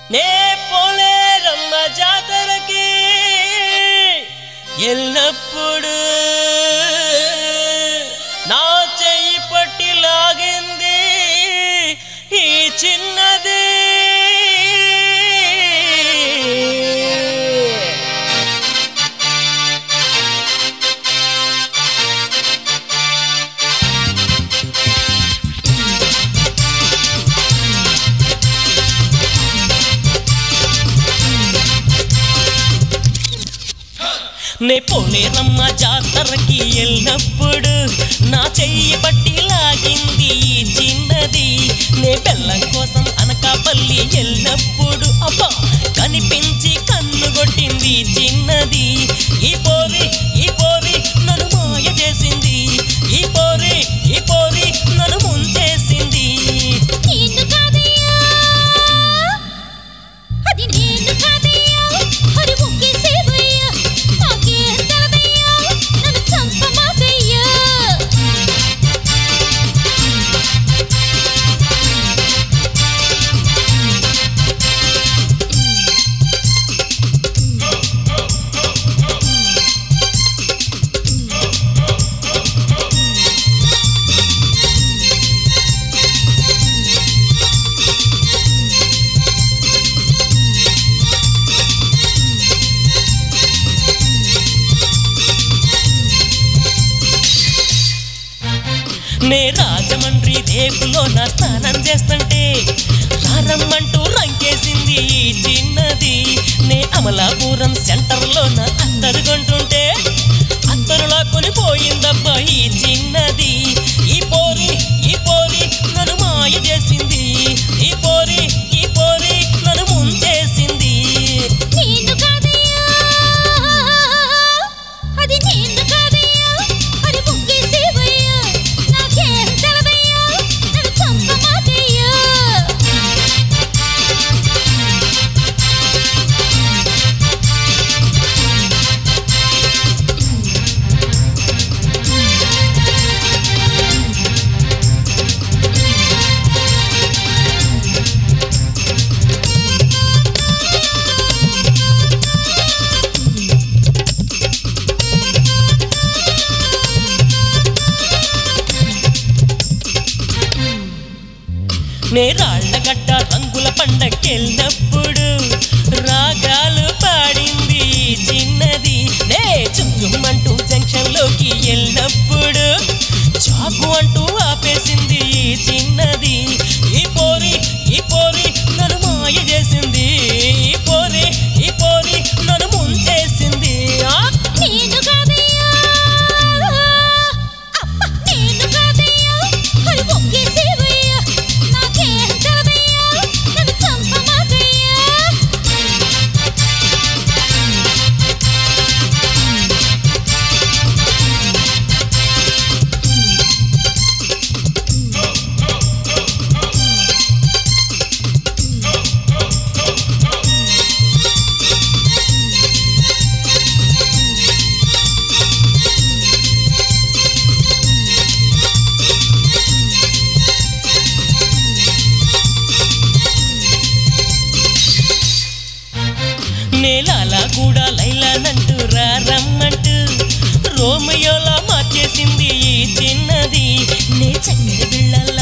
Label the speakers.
Speaker 1: నే పోలేరమ్మ జాతరకి ఎల్లప్పుడు నా చెయ్యి పట్టి లాగింది ఈ చిన్నది నే పోలేరమ్మ జాతరకి వెళ్ళినప్పుడు నా చెయ్యి పట్టి లాగింది ఈ చిన్నది నే బెల్లం కోసం అనకాపల్లి వెళ్ళినప్పుడు అబ్బా కనిపించి కన్ను కొట్టింది ఈ చిన్నది ఈ పోరి ఈ పోరి నన్ను మాయ చేసింది ఈ పోరి ఈ పోరి నన్ను ముంచేసింది
Speaker 2: నేను కాదయ్యా అది నేను కాదయ్యా హరి ముక్కేసేవయ్యా నాకేం తెలదయ్యా నన్ను చంపమాకయ్యా
Speaker 1: నే రాజమండ్రి దేవులో నా స్నానం చేస్తుంటే రారమ్మంటూ రంకేసింది ఈ చిన్నది నే అమలాపురం సెంటర్లో నా అత్తరు కొంటుంటే అత్తరులా కొనిపోయిందబ్బా ఈ చిన్నది ఈ పోరి ఈ పోరి నన్ను మాయ చేసింది ఈ పోరి ఈ పోరి నన్ను ముంచేసింది
Speaker 2: నేను కాదయ్యా అది నేను కాదయ్యా హరి ముక్కేసేవయ్యా నాకేం తెలదయ్యా నన్ను చంపమాకయ్యా
Speaker 1: నే రాళ్ళగడ్డ రంగుల పండకెళ్ళినప్పుడు రాగాలు పాడింది ఈ చిన్నది నే చుంచుమంటూ జంక్షన్ లోకి వెళ్ళినప్పుడు చాకు అంటూ ఆపేసింది ఈ చిన్నది ఈ పోరి ఈ పోరి నన్ను మాయ చేసింది ఈ పోరి ఈ పోరి నన్ను ముంచేసింది ఆ
Speaker 2: నేను కాదయ్యా అబ్బా నేను కాదయ్యా హరి ముక్కేసేవయ్యా నాకేం తెలదయ్యా నన్ను చంపమాకయ్యా
Speaker 1: నేలాల కూడా లైలానంటూ రమ్మంటూ రోమియోలా మార్చేసింది ఈ చిన్నది నే చక్కెర బిళ్ళ